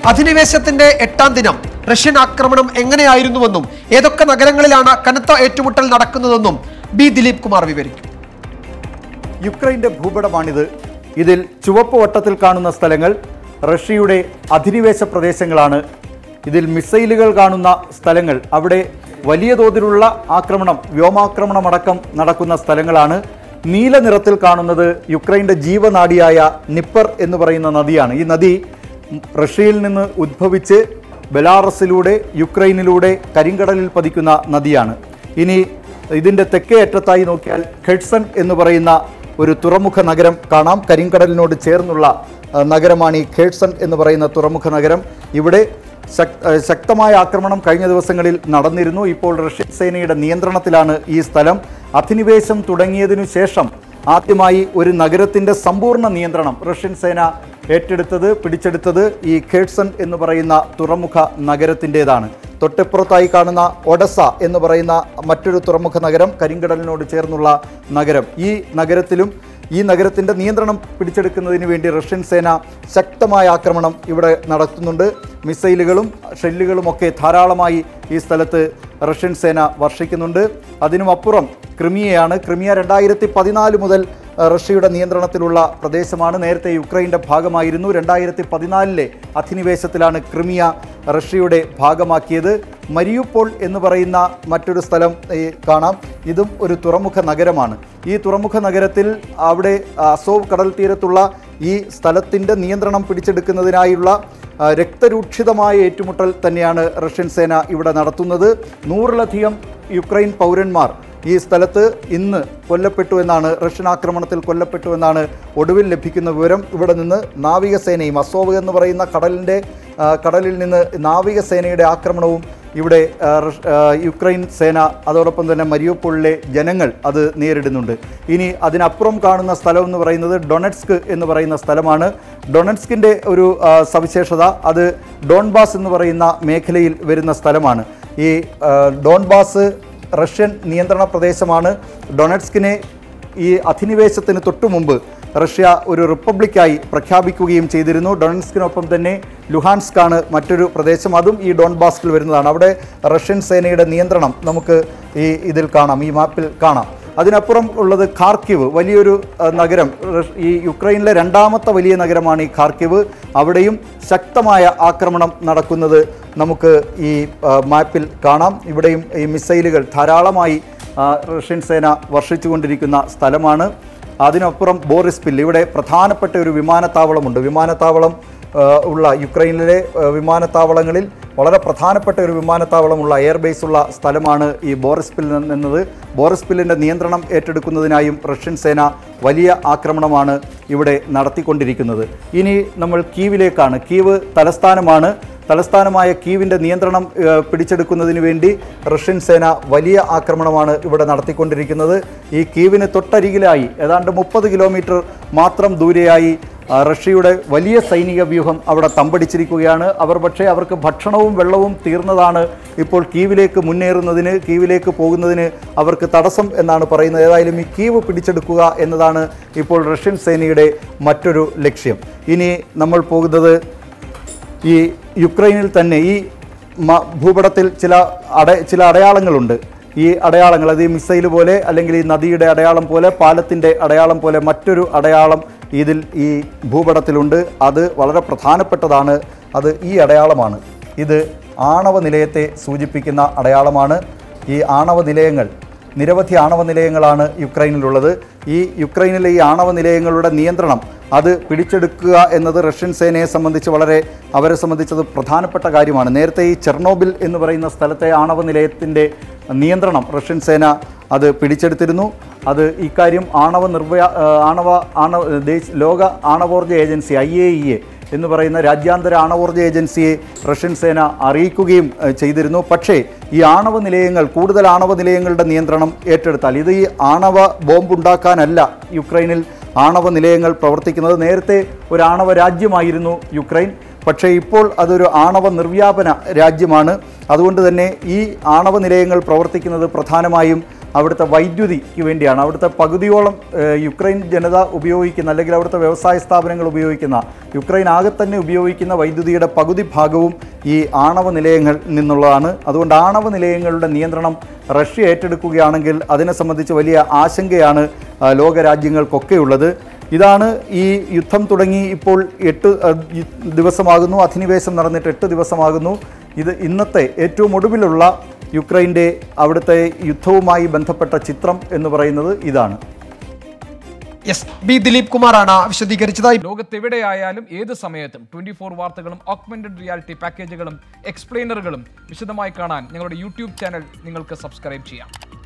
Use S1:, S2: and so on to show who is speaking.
S1: അധിനിവേശത്തിന്റെ എട്ടാം ദിനം റഷ്യൻ ആക്രമണം എങ്ങനെയായിരുന്നുവെന്നും ഏതൊക്കെ നഗരങ്ങളിലാണ് കനത്ത ഏറ്റുമുട്ടൽ നടക്കുന്നതെന്നും ബി ദിലീപ് കുമാർ വിവരിക്കും
S2: യുക്രൈന്റെ ഭൂപടമാണിത് ഇതിൽ ചുവപ്പ് വട്ടത്തിൽ കാണുന്ന സ്ഥലങ്ങൾ റഷ്യയുടെ അധിനിവേശ പ്രദേശങ്ങളാണ് ഇതിൽ മിസൈലുകൾ കാണുന്ന സ്ഥലങ്ങൾ അവിടെ വലിയ തോതിലുള്ള ആക്രമണം വ്യോമാക്രമണമടക്കം നടക്കുന്ന സ്ഥലങ്ങളാണ് നീല നിറത്തിൽ കാണുന്നത് യുക്രൈന്റെ ജീവനാഡിയായ നിപ്പർ എന്ന് പറയുന്ന നദിയാണ് ഈ നദി റഷ്യയിൽ നിന്ന് ഉദ്ഭവിച്ച് ബെലാറസിലൂടെ യുക്രൈനിലൂടെ കരിങ്കടലിൽ പതിക്കുന്ന നദിയാണ് ഇനി ഇതിൻ്റെ തെക്കേ അറ്റത്തായി നോക്കിയാൽ ഖെഡ്സൺ എന്ന് പറയുന്ന ഒരു തുറമുഖ നഗരം കാണാം കരിങ്കടലിനോട് ചേർന്നുള്ള ആ, നഗരമാണ് ഈ ഖേഡ്സൺ എന്ന് പറയുന്ന തുറമുഖ നഗരം ഇവിടെ ശക്- ആ, ശക്തമായ ആക്രമണം കഴിഞ്ഞ ദിവസങ്ങളിൽ നടന്നിരുന്നു ഇപ്പോൾ റഷ്യൻ സേനയുടെ നിയന്ത്രണത്തിലാണ് ഈ സ്ഥലം അധിനിവേശം തുടങ്ങിയതിനു ശേഷം ആദ്യമായി ഒരു നഗരത്തിൻ്റെ സമ്പൂർണ്ണ നിയന്ത്രണം റഷ്യൻ സേന ഏറ്റെടുത്തത് പിടിച്ചെടുത്തത് ഈ ഖേഡ്സൺ എന്ന് പറയുന്ന തുറമുഖ നഗരത്തിൻ്റെതാണ് തൊട്ടിപ്പുറത്തായി കാണുന്ന ഒഡസ എന്ന് പറയുന്ന മറ്റൊരു തുറമുഖ നഗരം കരിങ്കടലിനോട് ചേർന്നുള്ള നഗരം ഈ നഗരത്തിലും ഈ നഗരത്തിൻ്റെ നിയന്ത്രണം പിടിച്ചെടുക്കുന്നതിന് വേണ്ടി റഷ്യൻ സേന ശക്തമായ ആക്രമണം ഇവിടെ നടത്തുന്നുണ്ട് മിസൈലുകളും ഷെല്ലുകളുമൊക്കെ ധാരാളമായി ഈ സ്ഥലത്ത് റഷ്യൻ സേന വർഷിക്കുന്നുണ്ട് അതിനുമപ്പുറം ക്രിമിയയാണ് ക്രിമിയ രണ്ടായിരത്തി പതിനാല് മുതൽ അഹ്, റഷ്യയുടെ നിയന്ത്രണത്തിലുള്ള പ്രദേശമാണ് നേരത്തെ യുക്രൈൻ്റെ ഭാഗമായിരുന്നു രണ്ടായിരത്തി പതിനാലിലെ അധിനിവേശത്തിലാണ് ക്രിമിയ റഷ്യയുടെ ഭാഗമാക്കിയത് മരിയുപ്പോൾ എന്ന് പറയുന്ന മറ്റൊരു സ്ഥലം ഈ കാണാം ഇതും ഒരു തുറമുഖ നഗരമാണ് ഈ തുറമുഖ നഗരത്തിൽ അവിടെ അസോവ് കടൽ തീരത്തുള്ള ഈ സ്ഥലത്തിൻ്റെ നിയന്ത്രണം പിടിച്ചെടുക്കുന്നതിനായുള്ള ആ, രക്തരൂക്ഷിതമായ ഏറ്റുമുട്ടൽ തന്നെയാണ് റഷ്യൻ സേന ഇവിടെ നടത്തുന്നത് നൂറിലധികം യുക്രൈൻ പൗരന്മാർ ഈ സ്ഥലത്ത് ഇന്ന് കൊല്ലപ്പെട്ടു എന്നാണ് റഷ്യൻ ആക്രമണത്തിൽ കൊല്ലപ്പെട്ടു എന്നാണ് ഒടുവിൽ ലഭിക്കുന്ന വിവരം ഇവിടെ നിന്ന് നാവികസേനയും അസോവ് എന്ന് പറയുന്ന കടലിൻ്റെ ആ, കടലിൽ നിന്ന് നാവികസേനയുടെ ആക്രമണവും ഇവിടെ ആ, റഷ്- ആ, യുക്രൈൻ സേന അതോടൊപ്പം തന്നെ മരിയോപ്പോളിലെ ജനങ്ങൾ അത് നേരിടുന്നുണ്ട് ഇനി അതിനപ്പുറം കാണുന്ന സ്ഥലം എന്ന് പറയുന്നത് ഡൊണറ്റ്സ്ക് എന്ന് പറയുന്ന സ്ഥലമാണ് ഡൊണറ്റ്സ്കിൻ്റെ ഒരു ആ, സവിശേഷത അത് ഡോൺബാസ് എന്ന് പറയുന്ന മേഖലയിൽ വരുന്ന സ്ഥലമാണ് ഈ ആ, ഡോൺബാസ് റഷ്യൻ നിയന്ത്രണ പ്രദേശമാണ് ഡൊണറ്റ്സ്കിനെ ഈ അധിനിവേശത്തിന് തൊട്ടു മുമ്പ് റഷ്യ ഒരു റിപ്പബ്ലിക്കായി പ്രഖ്യാപിക്കുകയും ചെയ്തിരുന്നു ഡൊണറ്റ്സ്കിനൊപ്പം തന്നെ ലുഹാൻസ്കാണ് മറ്റൊരു പ്രദേശം അതും ഈ ഡോൺബാസ്കിൽ വരുന്നതാണ് അവിടെ റഷ്യൻ സേനയുടെ നിയന്ത്രണം നമുക്ക് ഈ ഇതിൽ കാണാം ഈ മാപ്പിൽ കാണാം അതിനപ്പുറം ഉള്ളത് ഖാർക്കിവ് വലിയൊരു അഹ്, നഗരം റഷ്- ഈ യുക്രൈനിലെ രണ്ടാമത്തെ വലിയ നഗരമാണ് ഈ ഖാർക്കിവ് അവിടെയും ശക്തമായ ആക്രമണം നടക്കുന്നത് നമുക്ക് ഈ ആ, മാപ്പിൽ കാണാം ഇവിടെയും ഈ മിസൈലുകൾ ധാരാളമായി ആ, റഷ്യൻ സേന വർഷിച്ചുകൊണ്ടിരിക്കുന്ന സ്ഥലമാണ് അതിനപ്പുറം ബോറിസ്പിൽ ഇവിടെ പ്രധാനപ്പെട്ട ഒരു വിമാനത്താവളമുണ്ട് വിമാനത്താവളം ആ, ഉള്ള യുക്രൈനിലെ ആ, വിമാനത്താവളങ്ങളിൽ വളരെ പ്രധാനപ്പെട്ട ഒരു വിമാനത്താവളമുള്ള എയർബേസ് ഉള്ള സ്ഥലമാണ് ഈ ബോറിസ്പിൽ എന്നത് ബോറിസ്പില്ലിൻ്റെ നിയന്ത്രണം ഏറ്റെടുക്കുന്നതിനായും റഷ്യൻ സേന വലിയ ആക്രമണമാണ് ഇവിടെ നടത്തിക്കൊണ്ടിരിക്കുന്നത് ഇനി നമ്മൾ കീവിലേക്കാണ് കീവ് തലസ്ഥാനമാണ് തലസ്ഥാനമായ കീവിൻ്റെ നിയന്ത്രണം ഏഹ്, പിടിച്ചെടുക്കുന്നതിന് വേണ്ടി റഷ്യൻ സേന വലിയ ആക്രമണമാണ് ഇവിടെ നടത്തിക്കൊണ്ടിരിക്കുന്നത് ഈ കീവിന് തൊട്ടരികിലായി ഏതാണ്ട് മുപ്പത് കിലോമീറ്റർ മാത്രം ദൂരെയായി ആ, റഷ്യയുടെ വലിയ സൈനിക വ്യൂഹം അവിടെ തമ്പടിച്ചിരിക്കുകയാണ് അവർ പക്ഷേ അവർക്ക് ഭക്ഷണവും വെള്ളവും തീർന്നതാണ് ഇപ്പോൾ കീവിലേക്ക് മുന്നേറുന്നതിന് കീവിലേക്ക് പോകുന്നതിന് അവർക്ക് തടസ്സം എന്നാണ് പറയുന്നത് ഏതായാലും ഈ കീവ് പിടിച്ചെടുക്കുക എന്നതാണ് ഇപ്പോൾ റഷ്യൻ സേനയുടെ മറ്റൊരു ലക്ഷ്യം ഇനി നമ്മൾ പോകുന്നത് ഈ യുക്രൈനിൽ തന്നെ ഈ മ- ഭൂപടത്തിൽ ചില അട ചില അടയാളങ്ങളുണ്ട് ഈ അടയാളങ്ങൾ അത് ഈ മിസൈൽ പോലെ അല്ലെങ്കിൽ ഈ നദിയുടെ അടയാളം പോലെ പാലത്തിൻ്റെ അടയാളം പോലെ മറ്റൊരു അടയാളം ഇതിൽ ഈ ഭൂപടത്തിലുണ്ട് അത് വളരെ പ്രധാനപ്പെട്ടതാണ് അത് ഈ അടയാളമാണ് ഇത് ആണവ നിലയത്തെ സൂചിപ്പിക്കുന്ന അടയാളമാണ് ഈ ആണവ നിലയങ്ങൾ നിരവധി ആണവ നിലയങ്ങളാണ് യുക്രൈനിലുള്ളത് ഈ യുക്രൈനിലെ ഈ ആണവ നിലയങ്ങളുടെ നിയന്ത്രണം അത് പിടിച്ചെടുക്കുക എന്നത് റഷ്യൻ സേനയെ സംബന്ധിച്ച് വളരെ അവരെ സംബന്ധിച്ചത് പ്രധാനപ്പെട്ട കാര്യമാണ് നേരത്തെ ഈ ചെർണോബിൽ എന്ന് പറയുന്ന സ്ഥലത്തെ ആണവ നിലയത്തിൻ്റെ നിയന്ത്രണം റഷ്യൻ സേന അത് പിടിച്ചെടുത്തിരുന്നു അത് ഇക്കാര്യം ആണവ നിർവ്വയ ആ, ആണവ ആണവ ദേശ ലോക ആണവോർജ്ജ agency I A E A എന്ന് പറയുന്ന രാജ്യാന്തര ആണവോർജ്ജ ഏജൻസിയെ റഷ്യൻ സേന അറിയിക്കുകയും ഏഹ്, ചെയ്തിരുന്നു പക്ഷേ ഈ ആണവ നിലയങ്ങൾ കൂടുതൽ ആണവ നിലയങ്ങളുടെ നിയന്ത്രണം ഏറ്റെടുത്താൽ ഇത് ഈ ആണവ ബോംബുണ്ടാക്കാനല്ല യുക്രൈനിൽ ആണവ നിലയങ്ങൾ പ്രവർത്തിക്കുന്നത് നേരത്തെ ഒരു ആണവ രാജ്യമായിരുന്നു യുക്രൈൻ പക്ഷേ ഇപ്പോൾ അതൊരു ആണവ നിർവ്യാപന രാജ്യമാണ് അതുകൊണ്ട് തന്നെ ഈ ആണവ നിലയങ്ങൾ പ്രവർത്തിക്കുന്നത് പ്രധാനമായും അവിടുത്തെ വൈദ്യുതിക്ക് വേണ്ടിയാണ് അവിടുത്തെ പകുതിയോളം ഏഹ്, യുക്രൈൻ ജനത ഉപയോഗിക്കുന്ന അല്ലെങ്കിൽ അവിടുത്തെ വ്യവസായ സ്ഥാപനങ്ങൾ ഉപയോഗിക്കുന്ന യുക്രൈൻ ആകെ തന്നെ ഉപയോഗിക്കുന്ന വൈദ്യുതിയുടെ പകുതി ഭാഗവും ഈ ആണവ നിലയങ്ങളിൽ നിന്നുള്ളതാണ് അതുകൊണ്ട് ആണവ നിലയങ്ങളുടെ നിയന്ത്രണം റഷ്യ ഏറ്റെടുക്കുകയാണെങ്കിൽ അതിനെ സംബന്ധിച്ച് വലിയ ആശങ്കയാണ് ആ, ലോകരാജ്യങ്ങൾക്കൊക്കെ ഉള്ളത് ഇതാണ് ഈ യുദ്ധം തുടങ്ങി ഇപ്പോൾ എട്ട് അഹ്, ഇ- ദിവസമാകുന്നു അധിനിവേശം നടന്നിട്ട് എട്ട് ദിവസമാകുന്നു ഇത് ഇന്നത്തെ ഏറ്റവും ഒടുവിലുള്ള യുക്രൈൻ്റെ അവിടുത്തെ യുദ്ധവുമായി ബന്ധപ്പെട്ട ചിത്രം എന്ന് പറയുന്നത് ഇതാണ്
S1: എസ് ബി ദിലീപ് കുമാറാണ് വിശദീകരിച്ചത്
S3: ലോകത്തെവിടെയായാലും ഏത് സമയത്തും ട്വന്റി ഫോർ വാർത്തകളും ഓഗ്മെന്റഡ് റിയാലിറ്റി പാക്കേജുകളും എക്സ്പ്ലെയിനറുകളും വിശദമായി കാണാൻ ഞങ്ങളുടെ യൂട്യൂബ് ചാനൽ നിങ്ങൾക്ക് സബ്സ്ക്രൈബ് ചെയ്യാം